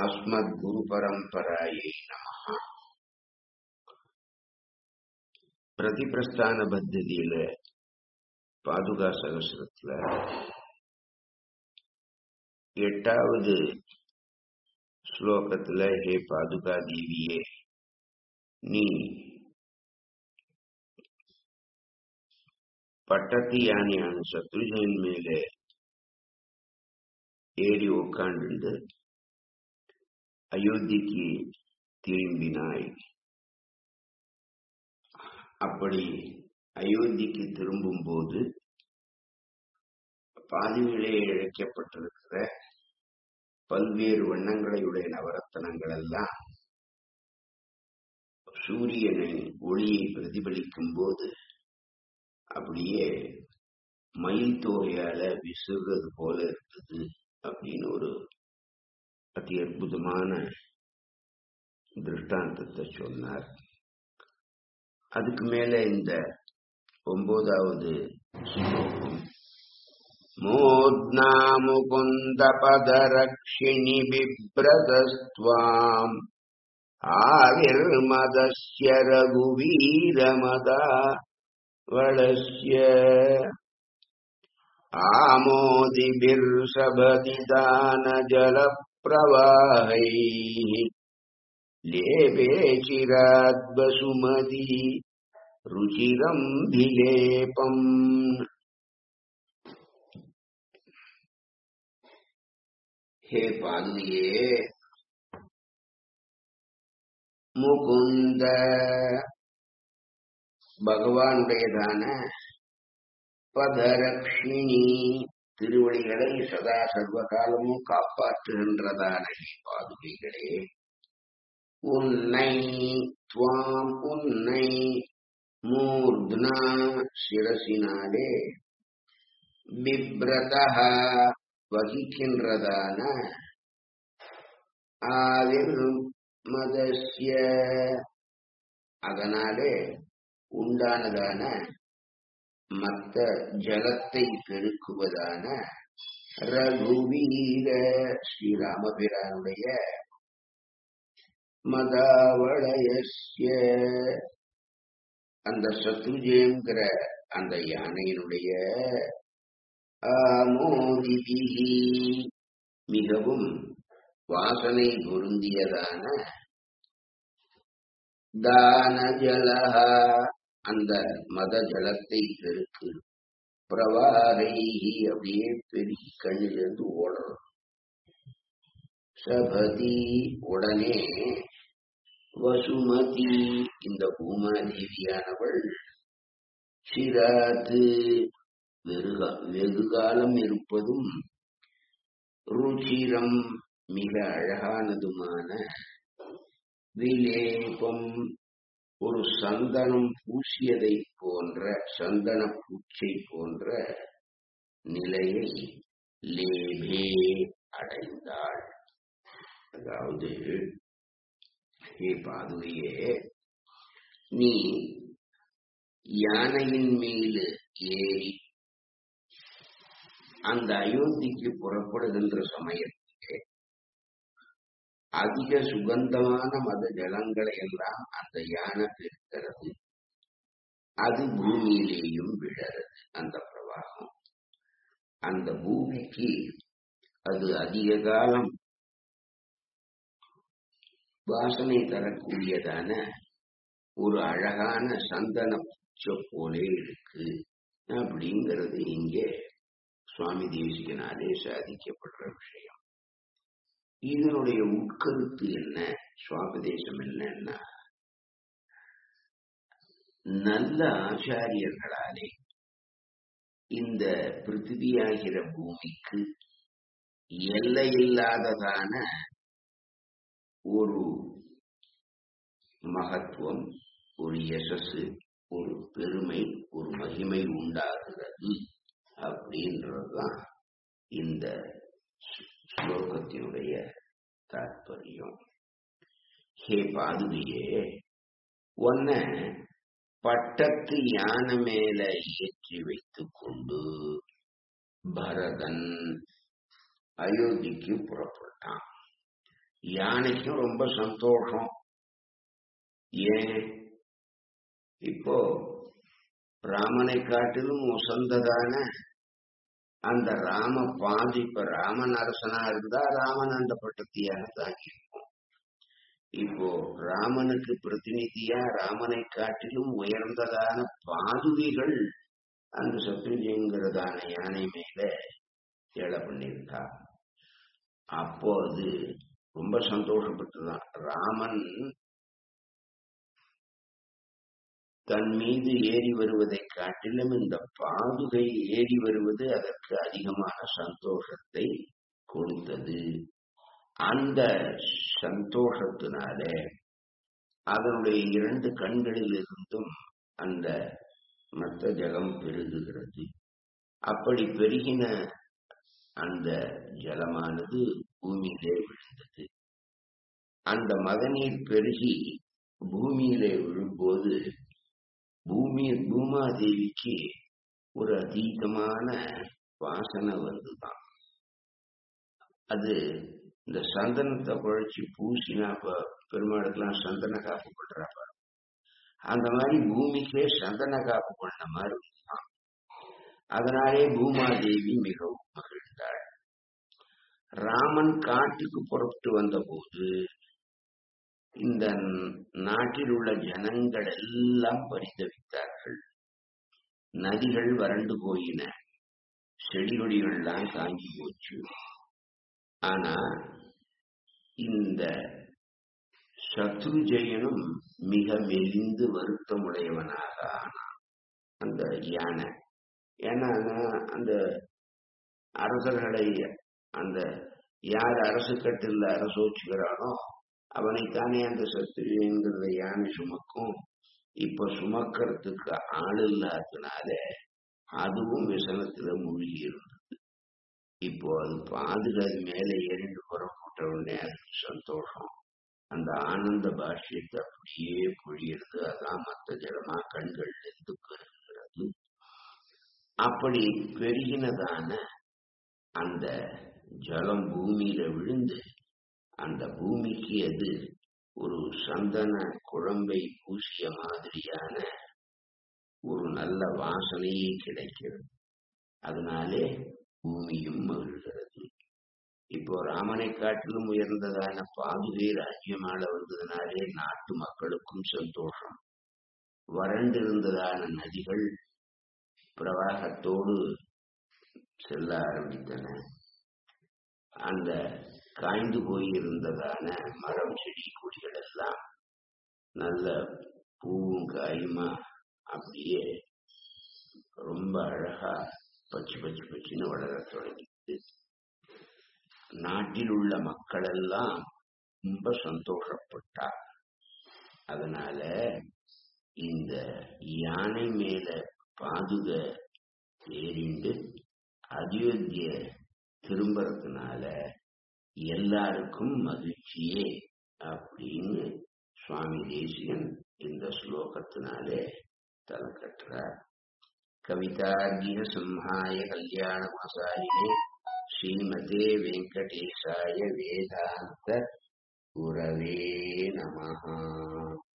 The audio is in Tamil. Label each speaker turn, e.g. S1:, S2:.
S1: अस्मद्गुरुपरम्परायै नमः பிரதிபிரஸ்தான பத்ததியில பாதுகா சகசிரத்துல எட்டாவது ஸ்லோகத்துல ஹே பாதுகா தேவியே நீ பட்டத்து யானையான சத்ருஜன் மேலே ஏறி உட்காண்டு அயோத்திக்கு திரும்பினாய் அப்படி அயோத்திக்கு திரும்பும் போது பாதியிலே இழைக்கப்பட்டிருக்கிற பல்வேறு வண்ணங்களையுடைய நவரத்தனங்கள் எல்லாம் சூரியனை ஒளியை பிரதிபலிக்கும் போது அப்படியே மயில் தோகையால விசுறது போல இருந்தது அப்படின்னு ஒரு அதி அற்புதமான திருஷ்டாந்தத்தை சொன்னார் அதுக்கு மேல இந்த ஒன்பதாவது ஸ்லோகம் மூர்னா முகுந்த பதரக்ஷிணி பிப்ரதஸ்துவாம் ஆவிர்மதஸ்ய ரகுவீரமதா வளஸ்ய आमोदिभिर्षभदिदानजलप्रवाहैः लेपे चिराद्वसुमती रुचिरम् भिलेपम् हे पादुये முகுந்த பகவானுடையதான பதரக்ஷிணி திருவடிகளை சதா சர்வ காலமும் காப்பாற்றுகின்றதான பாதுகைகளே உன்னை துவாம் உன்னை மூர்த்னா சிரசினாலே பிப்ரதா வகிக்கின்றதான ஆவிர் மதஸ்ய அதனாலே உண்டானதான மத்த ஜலத்தை பெருக்குவதான ரகுவீர ஸ்ரீராமபிரானுடைய மதாவளயஸ்ய அந்த சத்ருஜேங்கிற அந்த யானையினுடைய ஆமோதிபிகி மிகவும் வாசனை பொருந்தியதான தான ஜலஹா அந்த மத ஜலத்தை பெருக்கு பிரவாரைஹி அப்படியே பெருகி கண்ணிலிருந்து ஓடுறது சபதி உடனே வசுமதி இந்த பூமாதேவியானவள் சிராத்து வெறுகா வெகு காலம் இருப்பதும் ருச்சிரம் மிக அழகானதுமான விலேபம் ஒரு சந்தனம் பூசியதை போன்ற சந்தன பூச்சை போன்ற நிலையை லேபே அடைந்தாள் அதாவது ஹே பாதுகையே நீ யானையின் மீது ஏறி அந்த அயோத்திக்கு புறப்படுகின்ற சமயத்திலே அதிக சுகந்தமான மத ஜலங்களை எல்லாம் அந்த யானை பெருக்கிறது அது பூமியிலேயும் விழறது அந்த பிரவாகம் அந்த பூமிக்கு அது அதிக காலம் வாசனை தரக்கூடியதான ஒரு அழகான சந்தன பூச்ச போலே இருக்கு அப்படிங்கிறது இங்கே சுவாமி தேசிகனாலே சாதிக்கப்படுற விஷயம் இதனுடைய உட்கருத்து என்ன சுவாபதேசம் என்னன்னா நல்ல ஆச்சாரியர்களாலே இந்த பிருத்திவியாகிற பூமிக்கு எல்லையில்லாததான ஒரு மகத்துவம் ஒரு யசஸ் ஒரு பெருமை ஒரு மகிமை உண்டாகிறது அப்படின்றதுதான் இந்த ஸ்லோகத்தினுடைய தாற்பயம் ஹே பாதுகையே உன்ன பட்டத்து யானை மேல ஏற்றி வைத்துக் கொண்டு பரதன் அயோத்திக்கு புறப்பட்டான்
S2: யானைக்கும் ரொம்ப சந்தோஷம் ஏன் இப்போ ராமனை காட்டிலும் உசந்ததான அந்த ராம பாதி இப்ப ராமன் அரசனா இருந்தா ராமன் அந்த பட்டத்தையாக தாங்கியிருக்கும் இப்போ ராமனுக்கு பிரதிநிதியா ராமனை காட்டிலும் உயர்ந்ததான பாதுகைகள் அந்த சத்ருஜங்கிறதான யானை மேல எழ பண்ணியிருக்கா அப்போ அது ரொம்ப சந்தோஷப்பட்டுதான் ராமன் தன் மீது ஏறி வருவதை காட்டிலும் இந்த பாதுகை ஏறி வருவது அதற்கு அதிகமான சந்தோஷத்தை கொடுத்தது அந்த சந்தோஷத்தினால அதனுடைய இரண்டு கண்களில் இருந்தும் அந்த மத்த ஜலம் பெருகுகிறது அப்படி பெருகின அந்த ஜலமானது பூமியிலே விழுந்தது அந்த மதநீர் பெருகி பூமியிலே விழும்போது பூமி பூமாதேவிக்கு ஒரு அதீதமான வாசனை வந்துதான் அது இந்த சந்தனத்தை குழைச்சி பூசினா இப்ப பெருமாளுக்கெல்லாம் சந்தன காப்பு பண்றா பாரு அந்த மாதிரி பூமிக்கே சந்தன காப்பு பண்ண மாதிரி இருந்துதான் அதனாலே பூமாதேவி மிகவும் மகிழ்ந்தாள் ராமன் காட்டுக்கு புறப்பட்டு வந்தபோது இந்த நாட்டில் உள்ள ஜனங்கள் எல்லாம் பரிதவித்தார்கள் நதிகள் வறண்டு போயின செடி கொடிகள்லாம் காஞ்சி போச்சு ஆனா இந்த சத்ருஜயனும் மிக மெலிந்து வருத்தமுடையவனாக ஆனான் அந்த யானை ஏன்னா அந்த அரசர்களை அந்த யார் அரசு கட்டில் அரசோச்சுகிறானோ அவனைத்தானே அந்த சத்ருங்கிறத யானை சுமக்கும் இப்ப சுமக்கிறதுக்கு ஆள் இல்லாததுனால அதுவும் விசனத்துல மூழ்கி இருந்தது இப்போ அது பாதுகாது மேல ஏறிண்டு புறப்பட்ட உடனே அதுக்கு சந்தோஷம் அந்த ஆனந்த பாஷ்யத்தை அப்படியே பொழியிறது அதான் மத்த ஜலமா கண்கள் இருந்து பெருகிறது அப்படி பெருகினதான அந்த ஜலம் பூமியில விழுந்து அந்த பூமிக்கு அது ஒரு சந்தன குழம்பை பூசிய மாதிரியான ஒரு நல்ல வாசனையே கிடைக்கிறது அதனாலே பூமியும் மகிழ்கிறது இப்போ ராமனை காட்டிலும் உயர்ந்ததான பாதுகை ராஜ்யமால வந்ததுனாலே நாட்டு மக்களுக்கும் சந்தோஷம் வறண்டிருந்ததான நதிகள் பிரவாகத்தோடு செல்ல ஆரம்பித்தன அந்த காய்ந்து போயிருந்ததான மரம் செடி கொடிகள் எல்லாம் நல்ல பூவும் காயுமா அப்படியே ரொம்ப அழகா பச்சை பச்சை பச்சின்னு வளர தொடங்கிது நாட்டில் உள்ள மக்கள் எல்லாம் ரொம்ப சந்தோஷப்பட்டார் அதனால இந்த யானை மேல பாதுக ஏறிண்டு அயோத்திய திரும்புறதுனால எல்லாருக்கும் மகிழ்ச்சியே அப்படின்னு சுவாமி தேசிகன் இந்த ஸ்லோகத்தினாலே தலை கட்டுறார் கவிதார்கிய சிம்ஹாய கல்யாண மசாலினே ஸ்ரீமதே வெங்கடேசாய வேதாந்த குரவே நமஹா